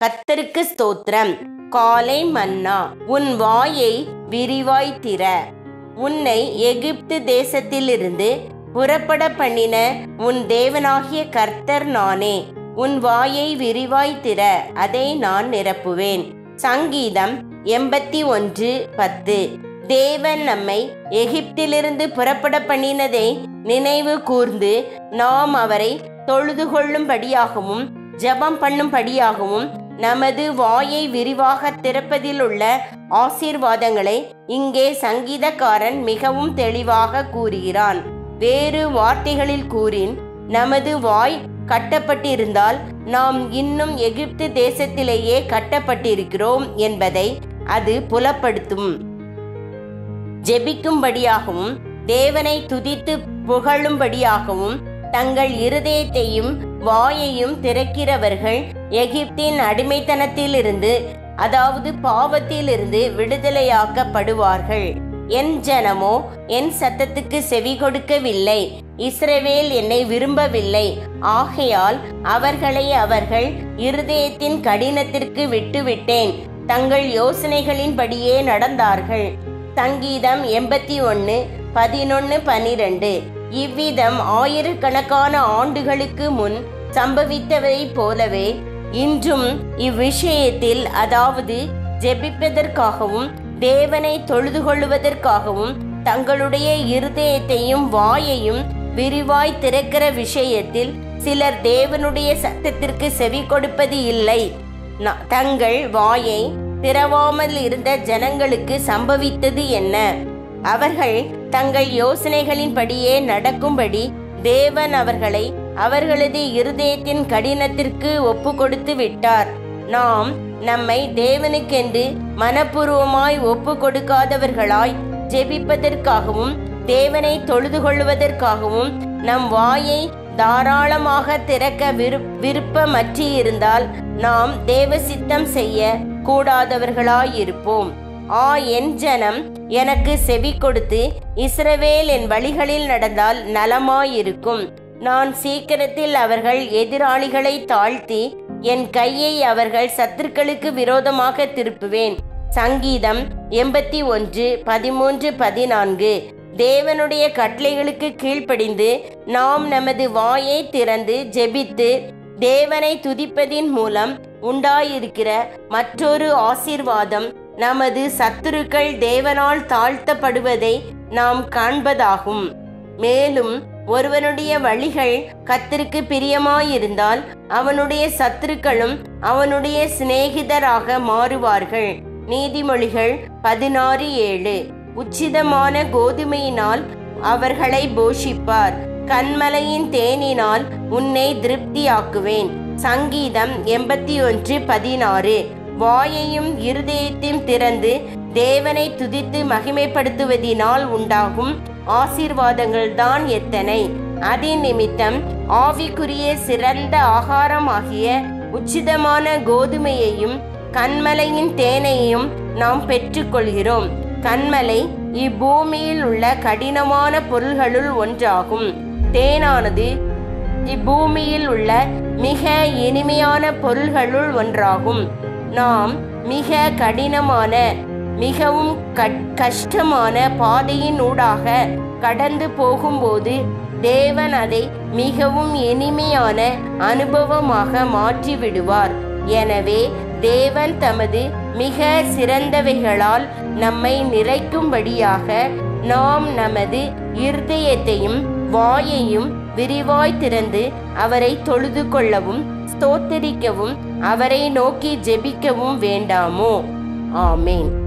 கத்தருக்கு ஸ்தோத்திரம் காலை மன்னா உன் வாயை விரிவாய் திற உன்னை எகிப்து தேசத்திலிருந்து புறப்பட பண்ணின உன் தேவனாகிய கர்த்தர் நானே உன் வாயை விரிவாய் திற அதை நான் நிரப்புவேன் சங்கீதம் எண்பத்தி ஒன்று பத்து தேவன் நம்மை எகிப்திலிருந்து புறப்பட பண்ணினதை நினைவு கூர்ந்து நாம் அவரை தொழுது கொள்ளும்படியாகவும் ஜெபம் பண்ணும்படியாகவும் நமது வாயை விரிவாக திறப்பதில் உள்ள ஆசீர்வாதங்களை இங்கே சங்கீதக்காரன் மிகவும் தெளிவாக கூறுகிறான் வேறு வார்த்தைகளில் கூறின் நமது வாய் கட்டப்பட்டிருந்தால் நாம் இன்னும் எகிப்து தேசத்திலேயே கட்டப்பட்டிருக்கிறோம் என்பதை அது புலப்படுத்தும் ஜெபிக்கும்படியாகவும் தேவனை துதித்து புகழும்படியாகவும் தங்கள் இருதயத்தையும் வாயையும் திறக்கிறவர்கள் எகிப்தின் அடிமைத்தனத்திலிருந்து அதாவது பாவத்திலிருந்து விடுதலையாக்கப்படுவார்கள் என் ஜனமோ என் சத்தத்துக்கு செவி கொடுக்கவில்லை இஸ்ரவேல் என்னை விரும்பவில்லை ஆகையால் அவர்களை அவர்கள் இருதயத்தின் கடினத்திற்கு விட்டுவிட்டேன் தங்கள் யோசனைகளின்படியே நடந்தார்கள் சங்கீதம் எண்பத்தி ஒன்று பதினொன்று பனிரெண்டு இவ்விதம் ஆயிரக்கணக்கான ஆண்டுகளுக்கு முன் சம்பவித்ததைப் போலவே இன்றும் இவ்விஷயத்தில் அதாவது ஜெபிப்பதற்காகவும் தேவனை தொழுது கொள்வதற்காகவும் தங்களுடைய இருதயத்தையும் வாயையும் விரிவாய் திறக்கிற விஷயத்தில் சிலர் தேவனுடைய சத்தத்திற்கு செவி கொடுப்பது இல்லை ந- தங்கள் வாயை திறவாமல் இருந்த ஜனங்களுக்கு சம்பவித்தது என்ன அவர்கள் தங்கள் யோசனைகளின்படியே நடக்கும்படி தேவன் அவர்களை அவர்களது இருதயத்தின் கடினத்திற்கு ஒப்பு கொடுத்து விட்டார் நாம் நம்மை தேவனுக்கென்று மனப்பூர்வமாய் ஒப்பு கொடுக்காதவர்களாய் ஜெபிப்பதற்காகவும் தேவனை தொழுது கொள்வதற்காகவும் நம் வாயை தாராளமாக திறக்க விரு விருப்பமற்றி இருந்தால் நாம் தேவ சித்தம் செய்ய கூடாதவர்களாயிருப்போம் ஆ என் ஜனம் எனக்கு செவி கொடுத்து இஸ்ரவேல் என் வழிகளில் நடந்தால் நலமாயிருக்கும் நான் சீக்கிரத்தில் அவர்கள் எதிராளிகளை தாழ்த்தி என் கையை அவர்கள் சத்துருக்களுக்கு விரோதமாக திருப்புவேன் சங்கீதம் எண்பத்தி ஒன்று பதிமூன்று பதினான்கு தேவனுடைய கட்டளைகளுக்கு கீழ்ப்படிந்து நாம் நமது வாயை திறந்து ஜெபித்து தேவனை துதிப்பதின் மூலம் உண்டாயிருக்கிற மற்றொரு ஆசீர்வாதம் நமது சத்துருக்கள் தேவனால் தாழ்த்தப்படுவதை நாம் காண்பதாகும் மேலும் ஒருவனுடைய வழிகள் கத்திற்கு பிரியமாயிருந்தால் அவனுடைய சத்துருக்களும் அவனுடைய சிநேகிதராக மாறுவார்கள் நீதிமொழிகள் பதினாறு ஏழு உச்சிதமான கோதுமையினால் அவர்களை போஷிப்பார் கண்மலையின் தேனினால் உன்னை திருப்தியாக்குவேன் சங்கீதம் எண்பத்தி ஒன்று பதினாறு வாயையும் இருதயத்தையும் திறந்து தேவனை துதித்து மகிமைப்படுத்துவதினால் உண்டாகும் ஆசீர்வாதங்கள் தான் எத்தனை அதி நிமித்தம் ஆவிக்குரிய சிறந்த ஆகாரமாகிய உச்சிதமான கோதுமையையும் கண்மலையின் தேனையும் நாம் பெற்றுக்கொள்கிறோம் கண்மலை இப்பூமியில் உள்ள கடினமான பொருள்களுள் ஒன்றாகும் தேனானது இப்பூமியில் உள்ள மிக இனிமையான பொருள்களுள் ஒன்றாகும் நாம் மிக கடினமான மிகவும் கட்- கஷ்டமான பாதையின் ஊடாக கடந்து போகும்போது தேவன் அதை மிகவும் இனிமையான அனுபவமாக மாற்றி விடுவார் எனவே தேவன் தமது மிக சிறந்தவைகளால் நம்மை நிறைக்கும்படியாக நாம் நமது இருதயத்தையும் வாயையும் விரிவாய் திறந்து அவரை தொழுது கொள்ளவும் ஸ்தோத்தரிக்கவும் அவரை நோக்கி ஜெபிக்கவும் வேண்டாமோ ஆமேன்